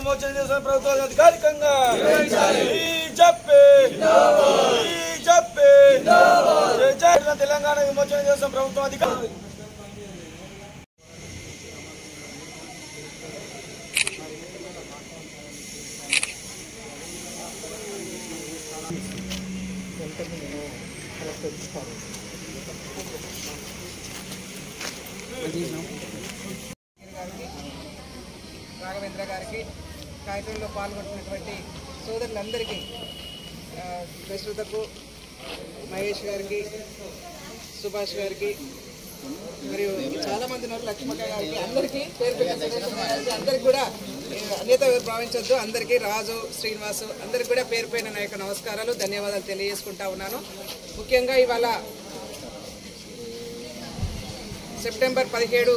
విమోచన చేసిన ప్రభుత్వం అధికారికంగా బీజేపీ బీజేపీ జై జై తెలంగాణ విమోచన చేసిన ప్రభుత్వం అధికారి రాఘవేంద్ర గారికి కార్యక్రమంలో పాల్గొంటున్నటువంటి సోదరులందరికీ ఆ, ప్రస్తుతకు మహేష్ గారికి సుభాష్ గారికి మరియు చాలా మంది ఉన్నారు లక్ష్మక్క గారికి అందరికీ పేరు పేరు సురేష్ గారికి అందరికీ కూడా ఏ, అన్యత ఎవరు భావించొద్దు అందరికీ రాజు శ్రీనివాసు అందరికీ కూడా పేరు పైన నా యొక్క నమస్కారాలు ధన్యవాదాలు తెలియజేసుకుంటా ఉన్నాను ముఖ్యంగా ఇవాళ సెప్టెంబర్ పదిహేడు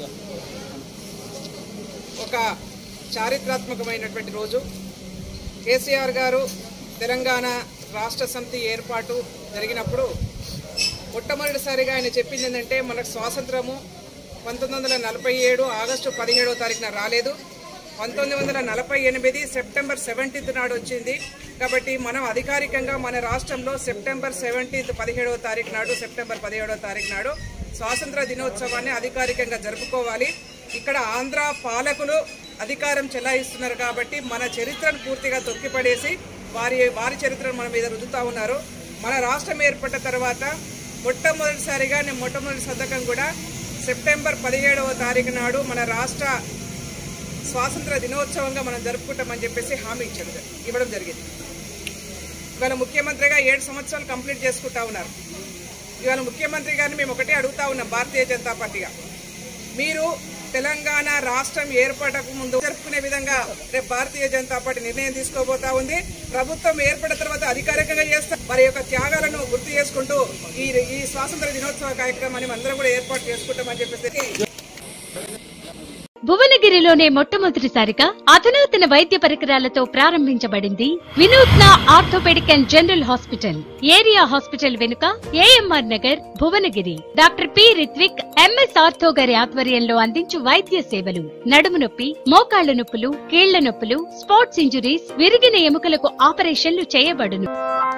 ఒక చారిత్రాత్మకమైనటువంటి రోజు కేసీఆర్ గారు తెలంగాణ రాష్ట్ర సమితి ఏర్పాటు జరిగినప్పుడు మొట్టమొదటిసారిగా ఆయన చెప్పింది ఏంటంటే మనకు స్వాతంత్రము పంతొమ్మిది వందల నలభై ఏడు ఆగస్టు పదిహేడవ తారీఖున రాలేదు పంతొమ్మిది వందల నలభై ఎనిమిది సెప్టెంబర్ సెవెంటీన్త్ నాడు వచ్చింది కాబట్టి మనం అధికారికంగా మన రాష్ట్రంలో సెప్టెంబర్ సెవెంటీన్త్ పదిహేడవ తారీఖు నాడు సెప్టెంబర్ పదిహేడవ తారీఖు నాడు స్వాతంత్ర దినోత్సవాన్ని అధికారికంగా జరుపుకోవాలి ఇక్కడ ఆంధ్ర పాలకులు అధికారం చెలాయిస్తున్నారు కాబట్టి మన చరిత్రను పూర్తిగా తొక్కిపడేసి వారి వారి చరిత్రను మన మీద రుద్దుతా ఉన్నారు మన రాష్ట్రం ఏర్పడ్డ తర్వాత మొట్టమొదటిసారిగా నేను మొట్టమొదటి సంతకం కూడా సెప్టెంబర్ పదిహేడవ తారీఖు నాడు మన రాష్ట్ర స్వాతంత్ర దినోత్సవంగా మనం జరుపుకుంటామని చెప్పేసి హామీ ఇచ్చాడు ఇవ్వడం జరిగింది ఇవాళ ముఖ్యమంత్రిగా ఏడు సంవత్సరాలు కంప్లీట్ చేసుకుంటా ఉన్నారు ఇవాళ ముఖ్యమంత్రి గారిని మేము ఒకటే అడుగుతా ఉన్నాం భారతీయ జనతా పార్టీగా మీరు తెలంగాణ రాష్ట్రం ఏర్పడక ముందు జరుపుకునే విధంగా రేపు భారతీయ జనతా పార్టీ నిర్ణయం తీసుకోబోతా ఉంది ప్రభుత్వం ఏర్పడిన తర్వాత అధికారికంగా చేస్తా వారి యొక్క త్యాగాలను గుర్తు చేసుకుంటూ ఈ ఈ స్వాతంత్ర దినోత్సవ కార్యక్రమాన్ని అందరం కూడా ఏర్పాటు చేసుకుంటామని చెప్పేసి భువనగిరిలోనే మొట్టమొదటిసారిగా అధునాతన వైద్య పరికరాలతో ప్రారంభించబడింది వినూత్న orthopaedic and general hospital area hospital వెనుక AMR Nagar Bhuvanagiri doctor P Rithvik MS ortho గారి ఆధ్వర్యంలో అందించు వైద్య సేవలు నడుము నొప్పి మోకాళ్ల నొప్పులు కీళ్ల నొప్పులు స్పోర్ట్స్ ఇంజురీస్ విరిగిన ఎముకలకు ఆపరేషన్లు చేయబడును